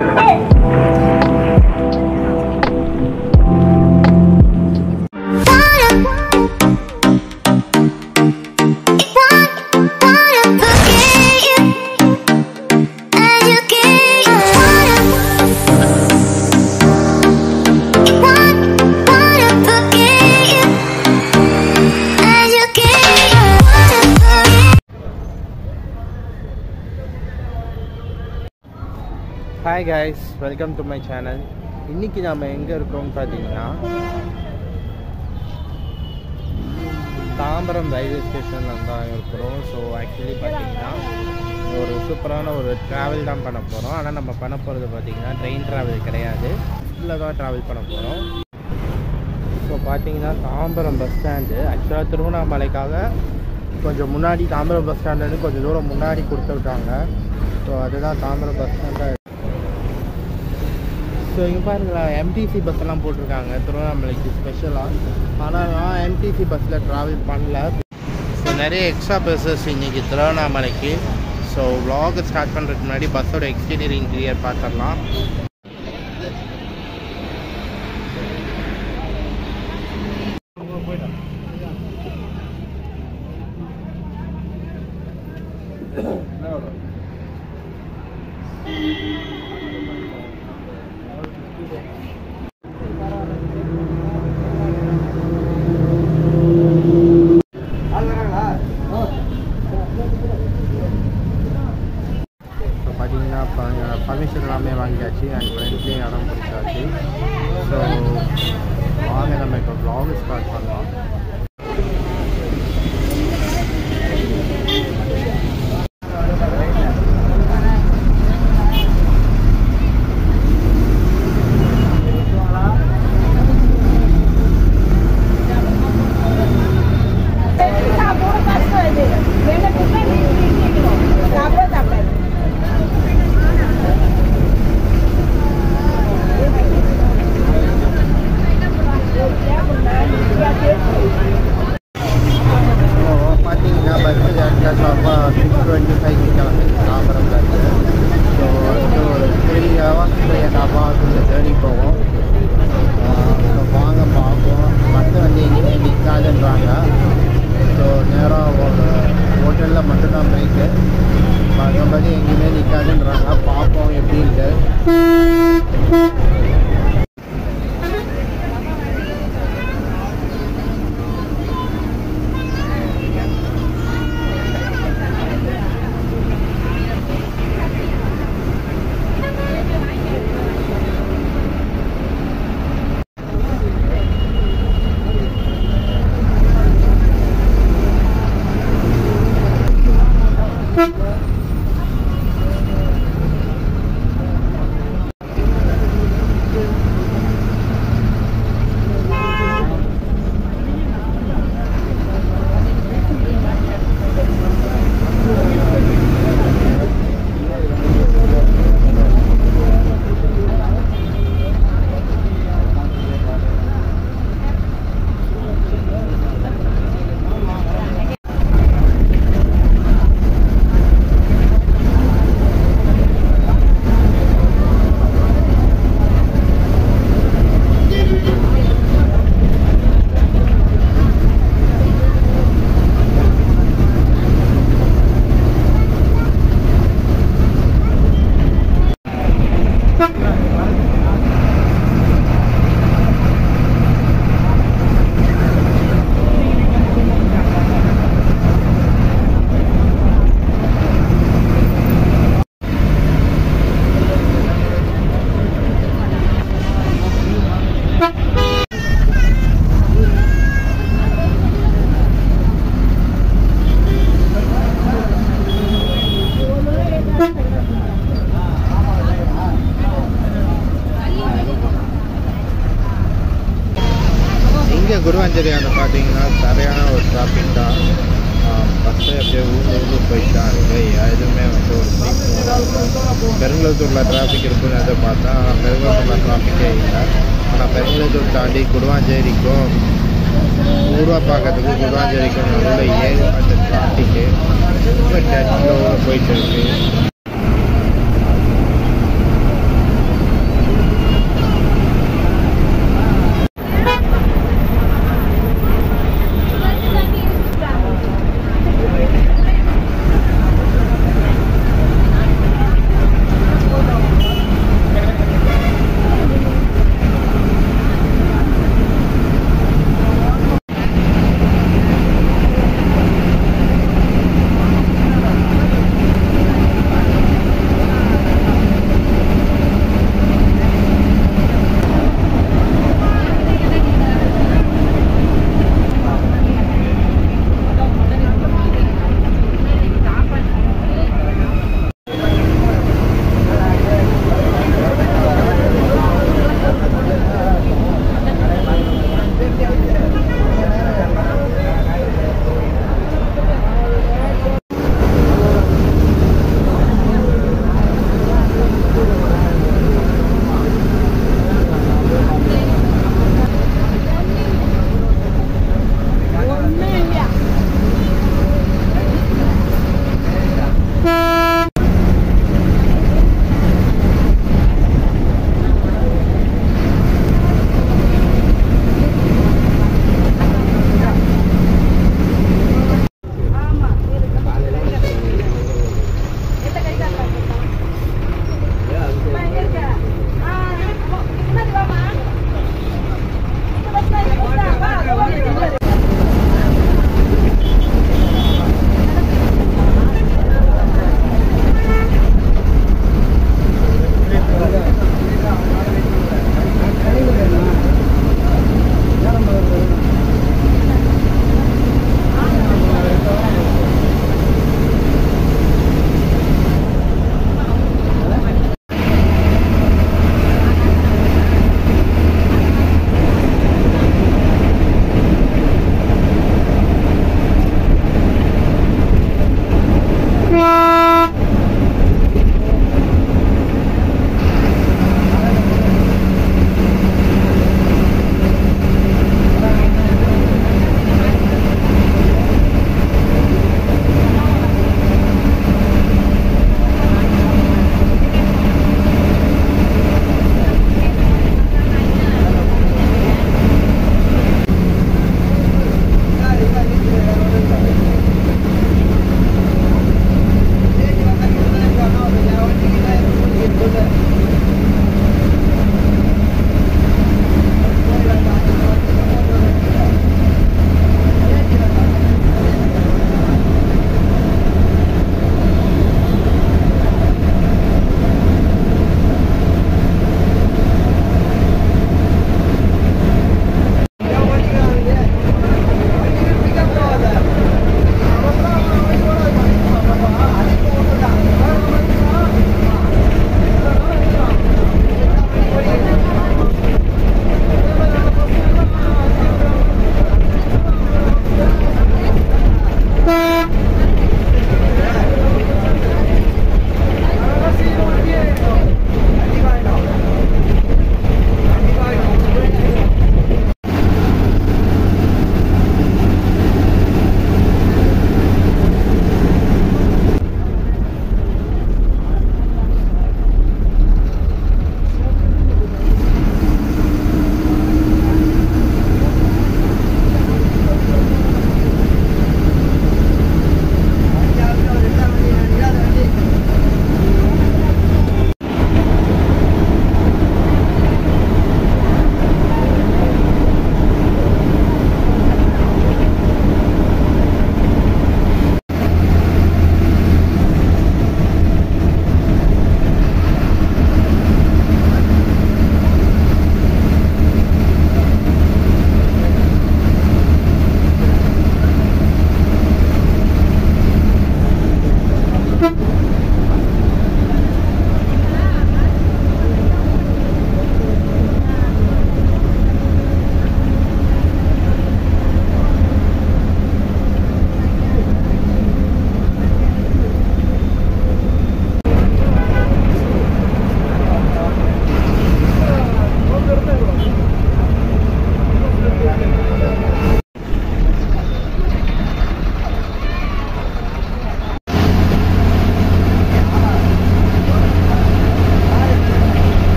hi guys welcome to my channel இன்னைக்கு நம்ம எங்கே இருக்கோம்னு பார்த்தீங்கன்னா தாம்பரம் ரயில்வே ஸ்டேஷனில் தான் இருக்கிறோம் ஸோ ஆக்சுவலி பார்த்தீங்கன்னா ஒரு சூப்பரான ஒரு ட்ராவல் தான் பண்ண போகிறோம் ஆனால் நம்ம பண்ண போகிறது பார்த்தீங்கன்னா ட்ரெயின் ட்ராவல் கிடையாது பஸ்ஸில் தான் ட்ராவல் பண்ண போகிறோம் ஸோ பார்த்தீங்கன்னா தாம்பரம் பஸ் ஸ்டாண்டு ஆக்சுவலாக திருவண்ணாமலைக்காக கொஞ்சம் முன்னாடி தாம்பரம் பஸ் ஸ்டாண்டுன்னு கொஞ்சம் தூரம் முன்னாடி கொடுத்துருக்காங்க ஸோ அதுதான் தாம்பரம் பஸ் ஸ்டாண்டாக ஸோ இங்கே பாருங்களேன் எம்டிசி பஸ்ஸெல்லாம் போட்டிருக்காங்க திருவண்ணாமலைக்கு ஸ்பெஷலாக ஆனால் நான் எம்டிசி பஸ்ஸில் ட்ராவல் பண்ணல ஸோ நிறைய எக்ஸ்ட்ரா பஸ்ஸஸ் இன்றைக்கி திருவண்ணாமலைக்கு ஸோ vlog ஸ்டார்ட் பண்ணுறதுக்கு முன்னாடி பஸ்ஸோட எக்ஸ்டீரியர் இன்டீரியர் பார்த்துடலாம் இப்போ பார்த்தீங்கன்னா பர்மிஷன் எல்லாமே வாங்கியாச்சு அண்ட் ஃப்ரெண்ட்லேயும் இடம் பிடிச்சாச்சு ஸோ வாங்க நம்ம இப்போ vlog ஸ்டார்ட் பண்ணலாம் ஸோ பார்த்தீங்கன்னா பஸ் ஜாக்கில் ஷாப்பாக சிக்ஸ் டுவெண்ட்டி ஃபைவ் கிளம்பி தாம்பரம்ல இருந்து ஸோ வந்து ஒரு three hours three and half hours இந்த ஜேர்னி போகும் ஸோ வாங்க பார்ப்போம் பஸ் வந்து எங்கேயுமே நிற்காதுன்றாங்க ஸோ நேராக ஒரு ஹோட்டலில் மட்டும்தான் பிரேக்கு மற்றபடி எங்கேயுமே நிற்காதுன்றாங்க பார்ப்போம் எப்படின்ட்டு இங்கே குருவாஞ்சேரியாவில் பார்த்தீங்கன்னா சரியான ஒரு டிராஃபிக் தான் பஸ்ஸு அப்படியே ஊர் ஊர் போயிட்டு தான் இருக்கு எதுவுமே வந்து ஒரு சீக்கிரம் பெருங்குளத்தூரில் டிராஃபிக் இருக்குன்னு எதை பார்த்தா ஆனால் பெருங்குளத்தூரில் டிராஃபிக்கே இல்லை ஆனால் பெருங்குளத்தூர் தாண்டி குருவாஞ்சேரிக்கும் ஊர்வாப்பாக்கத்துக்கும் குருவாஞ்சேரிக்கும் நடுவில் ஏகப்பட்ட டிராஃபிக்கு ரொம்ப டென்ஷனோட போயிட்டு இருக்கு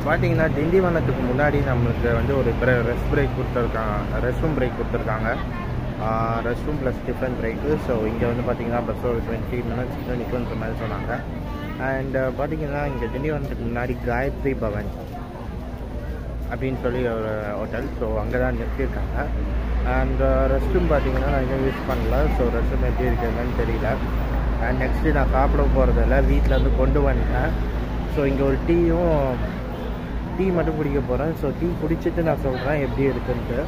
பார்த்தீங்கன்னா திண்டிவனத்துக்கு முன்னாடி நம்மளுக்கு வந்து ஒரு ரெஸ்ட் பிரேக் கொடுத்துருக்காங்க ரெஸ்ட் ரூம் பிரேக் கொடுத்துருக்காங்க rest room plus tiffin break so இங்கே வந்து பார்த்தீங்கன்னா பஸ் ஒரு டுவெண்ட்டி மினிட்ஸ் நிற்குன்ற மாதிரி சொன்னாங்க அண்ட் பார்த்தீங்கன்னா இங்கே திண்டிவனத்துக்கு முன்னாடி காயத்ரி பவன் அப்படின்னு சொல்லி ஒரு ஹோட்டல் ஸோ அங்கே தான் நிறுத்தியிருக்காங்க அண்ட் ரெஸ்ட் ரூம் பார்த்தீங்கன்னா நான் இன்னும் யூஸ் பண்ணல ஸோ ரெஸ்ட் ரூம் எப்படி இருக்குதுன்னு தெரியல அண்ட் நெக்ஸ்ட்டு நான் சாப்பிட போகிறதில்ல வீட்டிலேருந்து கொண்டு வந்துட்டேன் ஸோ இங்கே ஒரு டீயும் டீ மட்டும் குடிக்க போகிறேன் ஸோ டீ குடிச்சிட்டு நான் சொல்கிறேன் எப்படி இருக்குன்ட்டு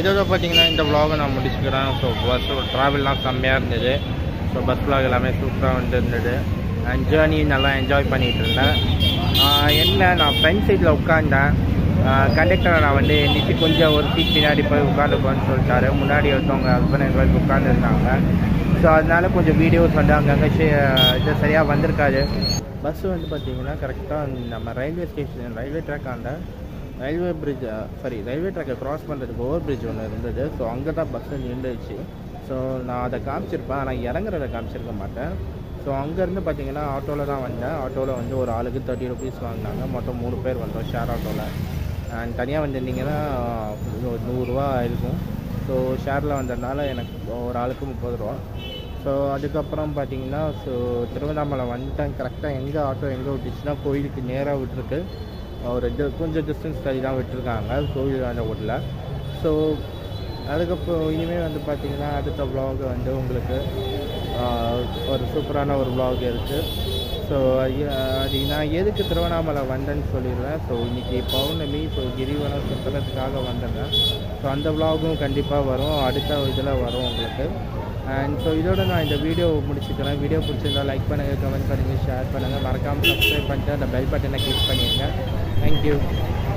இதோட பார்த்தீங்கன்னா இந்த vlog-அ நான் முடிச்சுக்கிறேன் ஸோ பஸ் ட்ராவல்லாம் செம்மையாக இருந்தது ஸோ பஸ் vlog எல்லாமே சூப்பராக வந்து இருந்தது அண்ட் ஜேர்னி நல்லா என்ஜாய் பண்ணிகிட்டு இருந்தேன் ஆஹ் என்ன நான் ஃப்ரண்ட் சைடில் உட்காந்தேன் கண்டக்டரை நான் வந்து எந்திரிச்சு கொஞ்சம் ஒரு சீட் பின்னாடி போய் உட்காந்துப்போன்னு சொல்லிட்டாரு முன்னாடி ஒருத்தவங்க ஹஸ்பண்ட் அண்ட் ஒய்ஃப் உட்காந்துருந்தாங்க ஸோ அதனால கொஞ்சம் வீடியோஸ் வந்து அங்கங்கே இது சரியாக வந்திருக்காது பஸ் வந்து பார்த்தீங்கன்னா கரெக்டாக நம்ம railway station railway track and railway bridge sorry railway ட்ராக்கை க்ராஸ் பண்ணுறதுக்கு ஓவர் பிரிட்ஜ் ஒன்று இருந்தது ஸோ அங்கே தான் பஸ் நின்றுச்சு ஸோ நான் அதை காமிச்சிருப்பேன் ஆனால் இறங்குறத காமிச்சிருக்க மாட்டேன் ஸோ அங்கேருந்து பார்த்தீங்கன்னா ஆட்டோவில் தான் வந்தேன் ஆட்டோவில் வந்து ஒரு ஆளுக்கு தேர்ட்டி ருபீஸ் வாங்கினாங்க மொத்தம் மூணு பேர் வந்தோம் ஷேர் ஆட்டோவில் அண்ட் தனியாக வந்திருந்தீங்கன்னா ஒரு நூறுரூவா இருக்கும் ஸோ ஷேரில் வந்ததுனால எனக்கு ஒரு ஆளுக்கு முப்பது ரூபா ஸோ அதுக்கப்புறம் பார்த்தீங்கன்னா ஸோ திருவண்ணாமலை வந்துட்டேன் கரெக்டாக எங்கே ஆட்டோ எங்கே விட்டுச்சுன்னா கோயிலுக்கு நேராக விட்டுருக்கு ஒரு இது கொஞ்சம் டிஸ்டன்ஸ் தள்ளி தான் விட்டுருக்காங்க கோவில் அந்த ஊரில் ஸோ அதுக்கப்புறம் இனிமேல் வந்து பார்த்தீங்கன்னா அடுத்த vlog வந்து உங்களுக்கு ஆஹ், ஒரு சூப்பரான ஒரு vlog இருக்குது ஸோ அது நான் எதுக்கு திருவண்ணாமலை வந்தேன்னு சொல்லிடுவேன் ஸோ இன்றைக்கி பௌர்ணமி ஸோ கிரிவலம் சுற்றுறதுக்காக வந்தேன் ஸோ அந்த vlog-ம் கண்டிப்பாக வரும் அடுத்த இதில் வரும் உங்களுக்கு அண்ட் ஸோ இதோட நான் இந்த வீடியோ முடிச்சுக்கிறேன் வீடியோ பிடிச்சிருந்தா லைக் பண்ணுங்கள் கமெண்ட் பண்ணுங்கள் ஷேர் பண்ணுங்கள் மறக்காமல் சப்ஸ்கிரைப் பண்ணிட்டு அந்த பெல் பட்டனை கிளிக் பண்ணிடுங்க தேங்க்யூ